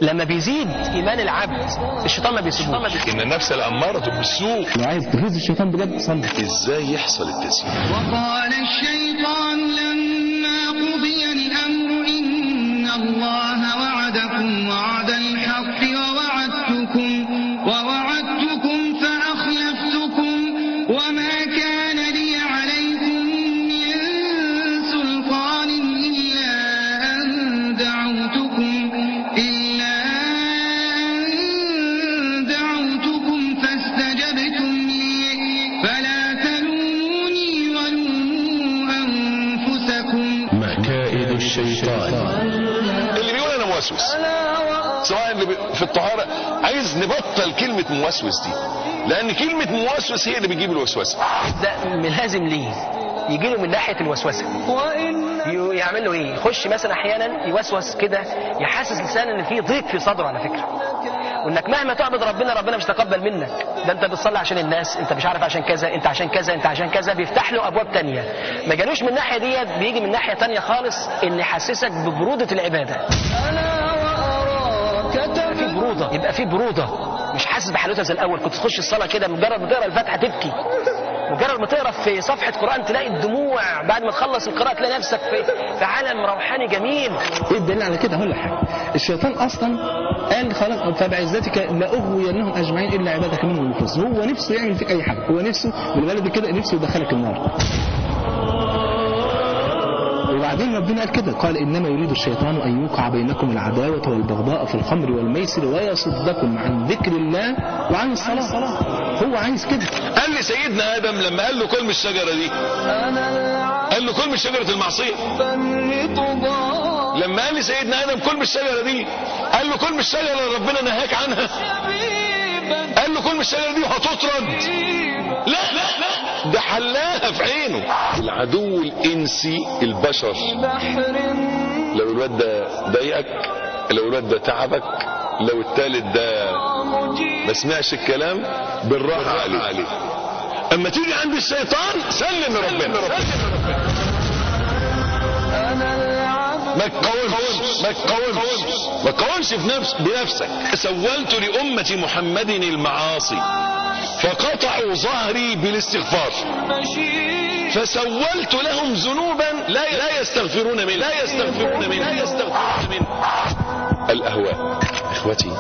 لما بيزيد ايمان العبد الشيطان ما بيسيبوش ان النفس الاماره بالسوء لو عايز تغيظ الشيطان بجد صلي ازاي يحصل التزيين وقال الشيطان لما قضي الأمر إن الله وعدكم وعد الحق ووعدتكم ووعدتكم فأخلفتكم وما كان لي عليكم من سلطان إلا أن دعوتكم إلا أن دعوتكم فاستجبتم لي فلا تلوموني ولوموا أنفسكم مكائد الشيطان اللي بيقول انا موسوس سواء اللي بي- في الطهاره عايز نبطل كلمه موسوس دي لان كلمه موسوس هي اللي بيجيب الوسوسه ده لازم ليه يجي له من ناحيه الوسوسه ي- يعمل له ايه يخش مثلا احيانا يوسوس كده يحسس الانسان ان في ضيق في صدره على فكره وانك مهما تعبد ربنا ربنا مش تقبل منك ده انت بتصلي عشان الناس انت مش عارف عشان كذا انت عشان كذا انت عشان كذا بيفتح له ابواب تانية ما جالوش من الناحيه ديت بيجي من ناحيه تانية خالص ان يحسسك ببروده العباده يبقى في بروده يبقى في بروده مش حاسس بحالتها زي الاول كنت تخش الصلاه كده مجرد ما تقرا الفاتحه تبكي مجرد ما تقرا في صفحه قران تلاقي الدموع بعد ما تخلص القراءه تلاقي نفسك في في عالم روحاني جميل ايه الدليل على كده هقول لك حاجه الشيطان اصلا قال خلاص فبعزتك لاغوينهم اجمعين الا عبادك منهم المخلصين هو نفسه يعمل فيك اي حاجه هو نفسه بالبلد كده نفسه يدخلك النار وبعدين ربنا قال كده قال انما يريد الشيطان ان يوقع بينكم العداوه والبغضاء في الخمر والميسر ويصدكم عن ذكر الله وعن الصلاه هو عايز كده قال لي سيدنا ادم لما قال له كل من الشجره دي قال له كل من شجره المعصيه لما قال لي سيدنا ادم كل من الشجره دي قال له كل من الشجره اللي ربنا نهاك عنها قال له كل من الشجره دي وهتطرد لا لا لا ده حلاها في عينه العدو الانسي البشر لو الواد ده ضايقك لو الواد ده تعبك لو التالت ده ما سمعش الكلام بالراحه عليه اما تيجي عند الشيطان سلم لربنا ما تقاومش ما تقاومش ما تقاومش في نفس بنفسك سولت لأمة محمد المعاصي فقطعوا ظهري بالاستغفار فسولت لهم ذنوبا لا لا يستغفرون منه لا يستغفرون منه لا يستغفرون منه الأهواء إخوتي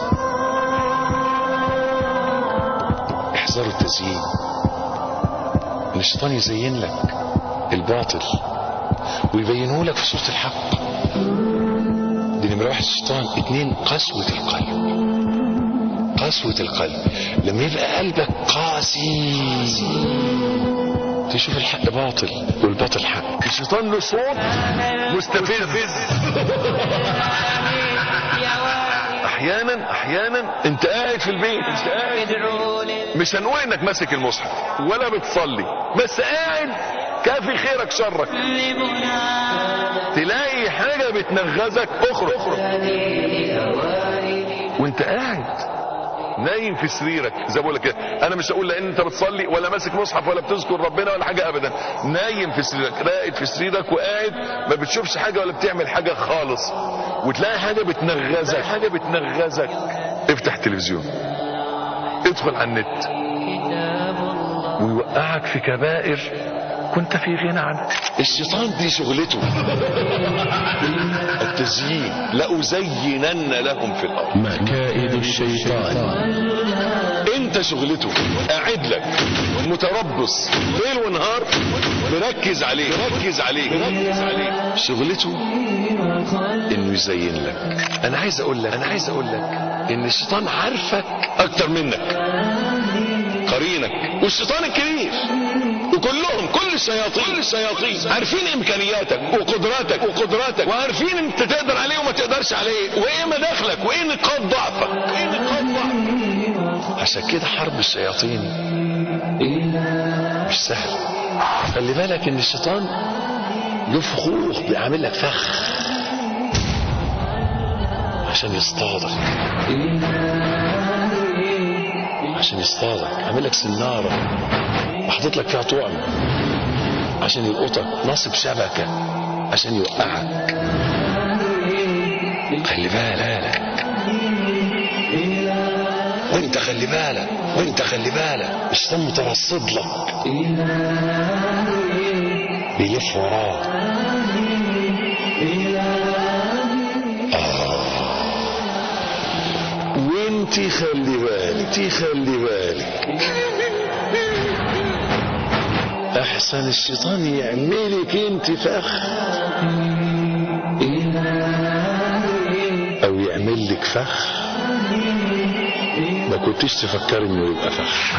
احذروا التزيين ان الشيطان يزين لك الباطل ويبينه لك في صورة الحق دي نمرة واحد الشيطان اتنين قسوة القلب قسوة القلب لما يبقى قلبك قاسي تشوف الحق باطل والباطل حق الشيطان له صوت مستفز احيانا احيانا انت قاعد في البيت انت قاعد مش هنقول انك ماسك المصحف ولا بتصلي بس قاعد كافي خيرك شرك تلاقي حاجة بتنغزك اخرج وانت قاعد نايم في سريرك زي ما بقول لك كده انا مش هقول لان انت بتصلي ولا ماسك مصحف ولا بتذكر ربنا ولا حاجه ابدا نايم في سريرك راقد في سريرك وقاعد ما بتشوفش حاجه ولا بتعمل حاجه خالص وتلاقي حاجه بتنغزك حاجه بتنغزك افتح تلفزيون ادخل على النت ويوقعك في كبائر كنت في غنى عنها الشيطان دي شغلته التزيين لأزينن لهم في الأرض مكائد الشيطان انت شغلته قاعد لك متربص ليل ونهار مركز عليه مركز عليه مركز عليه شغلته انه يزين لك انا عايز اقول لك انا عايز اقول لك ان الشيطان عارفك اكتر منك قرينك والشيطان الكبير وكلهم كل الشياطين كل الشياطين عارفين امكانياتك وقدراتك وقدراتك وعارفين انت تقدر عليه وما تقدرش عليه وايه مداخلك وايه نقاط ضعفك وايه نقاط ضعفك عشان كده حرب الشياطين مش سهل خلي بالك ان الشيطان له فخوخ بيعمل لك فخ عشان يصطادك عشان يصطادك عامل لك سنارة وحاطط لك فيها طعم عشان يلقطك نصب شبكة عشان يوقعك خلي بالك وانت خلي بالك وانت خلي بالك الشيطان مترصد لك بيلف وراك آه. وانت خلي بالك انت خلي بالك احسن الشيطان يعملك انت فخ او يعمل لك فخ ما كنتش تفكر انه يبقى فخ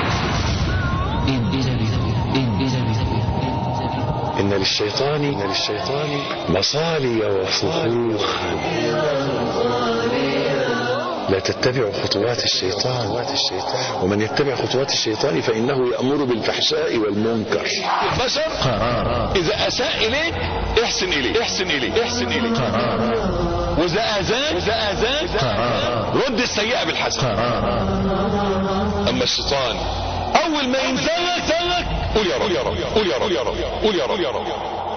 ان للشيطان ان للشيطان مصالي وفخوخ لا تتبعوا خطوات الشيطان ومن يتبع خطوات الشيطان فإنه يأمر بالفحشاء والمنكر البشر إذا أساء إليك احسن إليه احسن إليه احسن إليه وإذا آذاك وإذا آذاك رد السيئة بالحسنة أما الشيطان أول ما ينزلك قول يا رب قول يا رب قول يا رب قول يا رب